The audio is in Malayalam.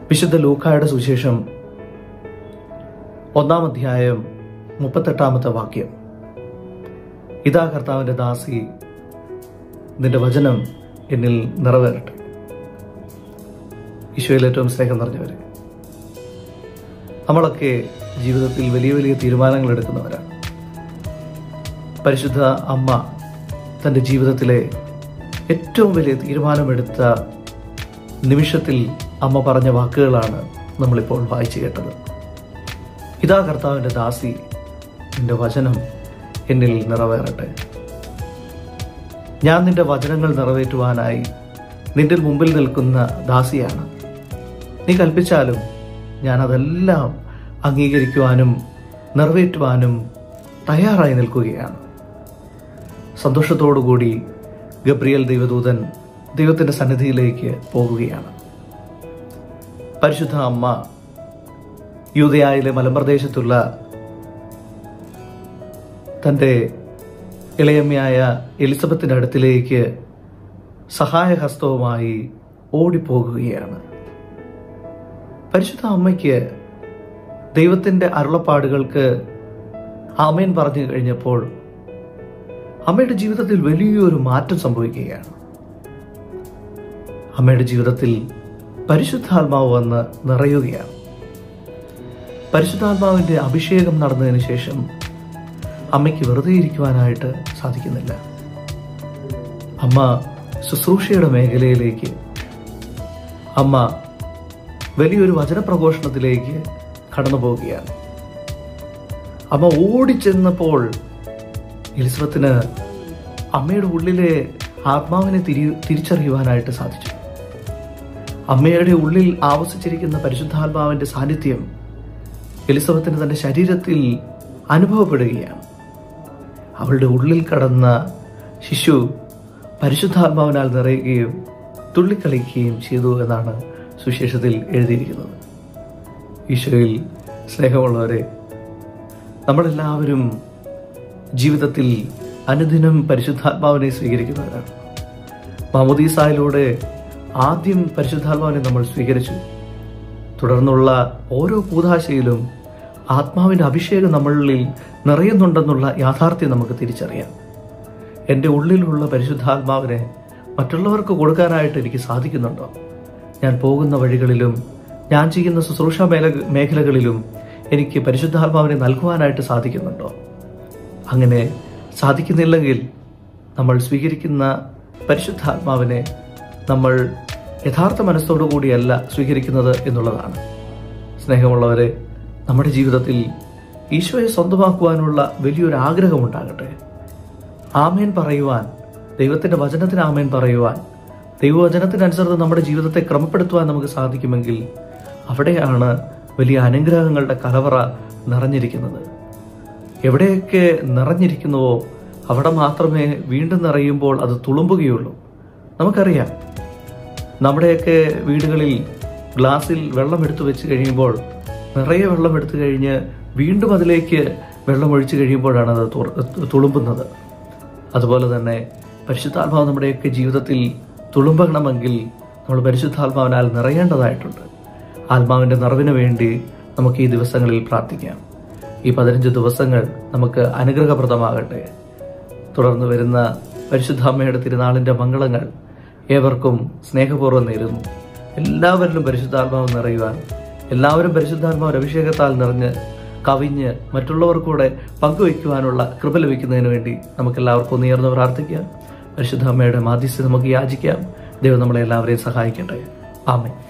വിശുദ്ധ ലൂക്കായുടെ സുവിശേഷം ഒന്നാം അധ്യായം മുപ്പത്തെട്ടാമത്തെ വാക്യം ഇതാ കർത്താവിന്റെ ദാസി നിന്റെ വചനം എന്നിൽ നിറവേറട്ടെ ഈശോയിൽ ഏറ്റവും സ്നേഹം നിറഞ്ഞവരെ നമ്മളൊക്കെ ജീവിതത്തിൽ വലിയ വലിയ തീരുമാനങ്ങൾ എടുക്കുന്നവരാണ് പരിശുദ്ധ അമ്മ തൻ്റെ ജീവിതത്തിലെ ഏറ്റവും വലിയ തീരുമാനമെടുത്ത നിമിഷത്തിൽ അമ്മ പറഞ്ഞ വാക്കുകളാണ് നമ്മളിപ്പോൾ വായിച്ചു കേട്ടത് ഇതാ കർത്താവിൻ്റെ ദാസി നിന്റെ വചനം എന്നിൽ നിറവേറട്ടെ ഞാൻ നിന്റെ വചനങ്ങൾ നിറവേറ്റുവാനായി നിന്റെ മുമ്പിൽ നിൽക്കുന്ന ദാസിയാണ് നീ കൽപ്പിച്ചാലും ഞാൻ അതെല്ലാം അംഗീകരിക്കുവാനും നിറവേറ്റുവാനും തയ്യാറായി നിൽക്കുകയാണ് സന്തോഷത്തോടുകൂടി ഗബ്രിയൽ ദൈവദൂതൻ ദൈവത്തിന്റെ സന്നിധിയിലേക്ക് പോകുകയാണ് പരിശുദ്ധ അമ്മ യൂതയായിലെ മലമ്പ്രദേശത്തുള്ള തൻ്റെ ഇളയമ്മയായ എലിസബത്തിന്റെ അടുത്തിലേക്ക് സഹായഹസ്തവുമായി ഓടിപ്പോകുകയാണ് പരിശുദ്ധ അമ്മയ്ക്ക് ദൈവത്തിന്റെ അരുളപ്പാടുകൾക്ക് ആമേൻ പറഞ്ഞു കഴിഞ്ഞപ്പോൾ അമ്മയുടെ ജീവിതത്തിൽ വലിയൊരു മാറ്റം സംഭവിക്കുകയാണ് അമ്മയുടെ ജീവിതത്തിൽ പരിശുദ്ധാത്മാവ് വന്ന് നിറയുകയാണ് പരിശുദ്ധാത്മാവിന്റെ അഭിഷേകം നടന്നതിന് ശേഷം അമ്മയ്ക്ക് വെറുതെ ഇരിക്കുവാനായിട്ട് സാധിക്കുന്നില്ല അമ്മ ശുശ്രൂഷയുടെ മേഖലയിലേക്ക് അമ്മ വലിയൊരു വചനപ്രഘോഷണത്തിലേക്ക് കടന്നു പോവുകയാണ് അമ്മ ഓടിച്ചെന്നപ്പോൾ എലിസബത്തിന് അമ്മയുടെ ഉള്ളിലെ ആത്മാവിനെ തിരി തിരിച്ചറിയുവാനായിട്ട് സാധിച്ചു അമ്മയുടെ ഉള്ളിൽ ആവസിച്ചിരിക്കുന്ന പരിശുദ്ധാത്മാവിന്റെ സാന്നിധ്യം എലിസബത്തിന് തന്റെ ശരീരത്തിൽ അനുഭവപ്പെടുകയാണ് അവളുടെ ഉള്ളിൽ കടന്ന ശിശു പരിശുദ്ധാത്മാവിനാൽ നിറയുകയും തുള്ളിക്കളിക്കുകയും ചെയ്തു എന്നാണ് സുശേഷത്തിൽ എഴുതിയിരിക്കുന്നത് ഈശോയിൽ സ്നേഹമുള്ളവരെ നമ്മളെല്ലാവരും ജീവിതത്തിൽ അനുദിനം പരിശുദ്ധാത്മാവിനെ സ്വീകരിക്കുന്നവരാണ് മാമുദീസായിലൂടെ ആദ്യം പരിശുദ്ധാത്മാവിനെ നമ്മൾ സ്വീകരിച്ചു തുടർന്നുള്ള ഓരോ കൂതാശയിലും ആത്മാവിന്റെ അഭിഷേകം നമ്മളിൽ നിറയുന്നുണ്ടെന്നുള്ള യാഥാർത്ഥ്യം നമുക്ക് തിരിച്ചറിയാം എൻ്റെ ഉള്ളിലുള്ള പരിശുദ്ധാത്മാവിനെ മറ്റുള്ളവർക്ക് കൊടുക്കാനായിട്ട് എനിക്ക് സാധിക്കുന്നുണ്ടോ ഞാൻ പോകുന്ന വഴികളിലും ഞാൻ ചെയ്യുന്ന ശുശ്രൂഷ മേഖല മേഖലകളിലും എനിക്ക് പരിശുദ്ധാത്മാവിനെ നൽകുവാനായിട്ട് സാധിക്കുന്നുണ്ടോ അങ്ങനെ സാധിക്കുന്നില്ലെങ്കിൽ നമ്മൾ സ്വീകരിക്കുന്ന പരിശുദ്ധാത്മാവിനെ നമ്മൾ യഥാർത്ഥ മനസ്സോടു കൂടിയല്ല സ്വീകരിക്കുന്നത് എന്നുള്ളതാണ് സ്നേഹമുള്ളവരെ നമ്മുടെ ജീവിതത്തിൽ ഈശോയെ സ്വന്തമാക്കുവാനുള്ള വലിയൊരു ആഗ്രഹമുണ്ടാകട്ടെ ആമേൻ പറയുവാൻ ദൈവത്തിന്റെ വചനത്തിന് ആമേൻ പറയുവാൻ ദൈവവചനത്തിനനുസരിച്ച് നമ്മുടെ ജീവിതത്തെ ക്രമപ്പെടുത്തുവാൻ നമുക്ക് സാധിക്കുമെങ്കിൽ അവിടെയാണ് വലിയ അനുഗ്രഹങ്ങളുടെ കലവറ നിറഞ്ഞിരിക്കുന്നത് എവിടെയൊക്കെ നിറഞ്ഞിരിക്കുന്നുവോ അവിടെ മാത്രമേ വീണ്ടും നിറയുമ്പോൾ അത് തുളുമ്പുകയുള്ളൂ നമുക്കറിയാം നമ്മുടെയൊക്കെ വീടുകളിൽ ഗ്ലാസ്സിൽ വെള്ളം എടുത്തു വെച്ച് കഴിയുമ്പോൾ നിറയെ വെള്ളം എടുത്തു കഴിഞ്ഞ് വീണ്ടും അതിലേക്ക് വെള്ളം ഒഴിച്ചു കഴിയുമ്പോഴാണ് അത് തുറ- തുളുമ്പുന്നത് അതുപോലെ തന്നെ പരിശുദ്ധാത്മാവ് നമ്മുടെയൊക്കെ ജീവിതത്തിൽ തുളുമ്പണമെങ്കിൽ നമ്മൾ പരിശുദ്ധാത്മാവിനാൽ നിറയേണ്ടതായിട്ടുണ്ട് ആത്മാവിന്റെ നിറവിന് വേണ്ടി നമുക്ക് ഈ ദിവസങ്ങളിൽ പ്രാർത്ഥിക്കാം ഈ പതിനഞ്ച് ദിവസങ്ങൾ നമുക്ക് അനുഗ്രഹപ്രദമാകട്ടെ തുടർന്ന് വരുന്ന പരിശുദ്ധ അമ്മയുടെ തിരുനാളിന്റെ മംഗളങ്ങൾ ഏവർക്കും സ്നേഹപൂർവ്വം നേരുന്നു എല്ലാവരിലും പരിശുദ്ധാത്മാവ് നിറയുവാൻ എല്ലാവരും പരിശുദ്ധാത്മാവ് അഭിഷേകത്താൽ നിറഞ്ഞ് കവിഞ്ഞ് മറ്റുള്ളവർക്കൂടെ പങ്കുവയ്ക്കുവാനുള്ള കൃപ ലഭിക്കുന്നതിന് വേണ്ടി നമുക്ക് എല്ലാവർക്കും ഒന്ന് ഉയർന്ന് പ്രാർത്ഥിക്കാം പരിശുദ്ധ അമ്മയുടെ മാധ്യസ്ഥ നമുക്ക് യാചിക്കാം ദൈവം നമ്മളെ എല്ലാവരെയും സഹായിക്കട്ടെ ആമേ